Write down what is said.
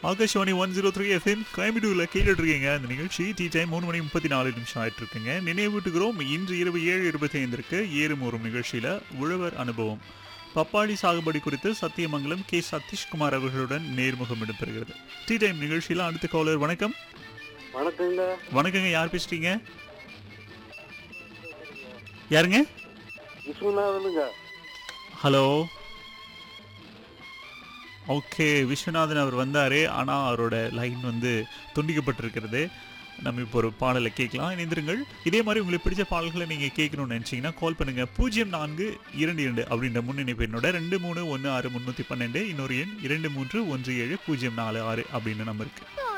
Akashvani one zero three FM கோயம்புத்தூரில் கேட்டுட்டு இருக்கீங்க அந்த நிகழ்ச்சி டீ டைம் மூணு மணி முப்பத்தி நாலு நிமிஷம் ஆயிட்டு இருக்குங்க நினைவூட்டுகிறோம் இன்று இரவு ஏழு இருபத்தி ஐந்திற்கு ஏறும் ஒரு நிகழ்ச்சியில் உழவர் அனுபவம் பப்பாளி சாகுபடி குறித்து சத்தியமங்கலம் கே சதீஷ்குமார் அவர்களுடன் நேர்முகம் இடம்பெறுகிறது டீ டைம் நிகழ்ச்சியில் அடுத்த காலர் வணக்கம் வணக்கங்க வணக்கங்க யார் பேசுறீங்க யாருங்க விஸ்வநாதனுங்க ஹலோ ஓகே விஸ்வநாதன் அவர் வந்தார் ஆனால் அவரோட லைன் வந்து துண்டிக்கப்பட்டிருக்கிறது நம்ம இப்போ ஒரு பாடலை கேட்கலாம் இணைந்திருங்கள் இதே மாதிரி உங்களுக்கு பிடிச்ச பாடல்களை நீங்கள் கேட்கணும்னு நினச்சிங்கன்னா கால் பண்ணுங்கள் பூஜ்ஜியம் நான்கு இரண்டு இரண்டு அப்படின்ற முன்னிணைப்பு என்னோட ரெண்டு மூணு ஒன்று ஆறு முந்நூற்றி பன்னெண்டு இன்னொரு எண் இரண்டு மூன்று ஒன்று ஏழு பூஜ்ஜியம் நாலு ஆறு அப்படின்னு நம்ம இருக்குது